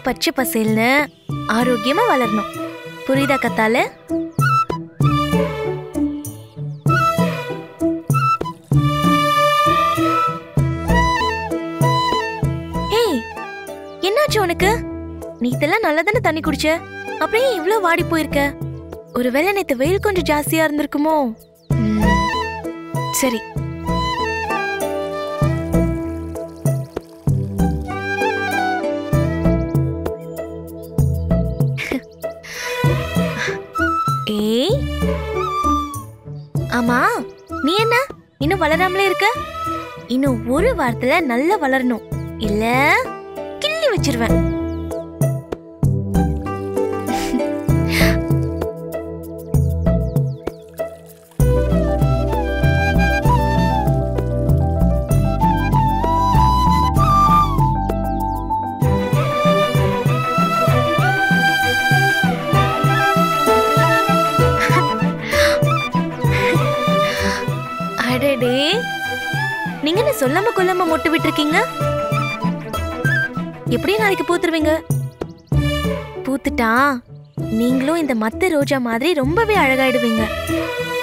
பச்சை பசேல்னு ஆரோக்கியமா வளரணும் புரியுதா கத்தால ஏய் என்னாச்சு உனக்கு நீ இதெல்லாம் நல்லா தானே தண்ணி குடிச்ச அப்படியே இவ்ளோ வாடி போயிருக்க ஒருவேளை நேத்து வெயில் கொஞ்சம் ஜாஸ்தியா இருந்திருக்குமோ ம், சரி ஏய் ஆமா நீ என்ன இன்னும் வளராமலே இருக்க இன்னும் ஒரு வாரத்துல நல்லா வளரணும் இல்ல கிள்ளி வச்சிருவேன் அடடே நீங்க என்ன சொல்லாம கொல்லாம மொட்டு விட்டுருக்கீங்க எப்படியும் நாளைக்கு பூத்துருவீங்க பூத்துட்டா நீங்களும் இந்த மத்த ரோஜா மாதிரி ரொம்பவே அழகாயிடுவீங்க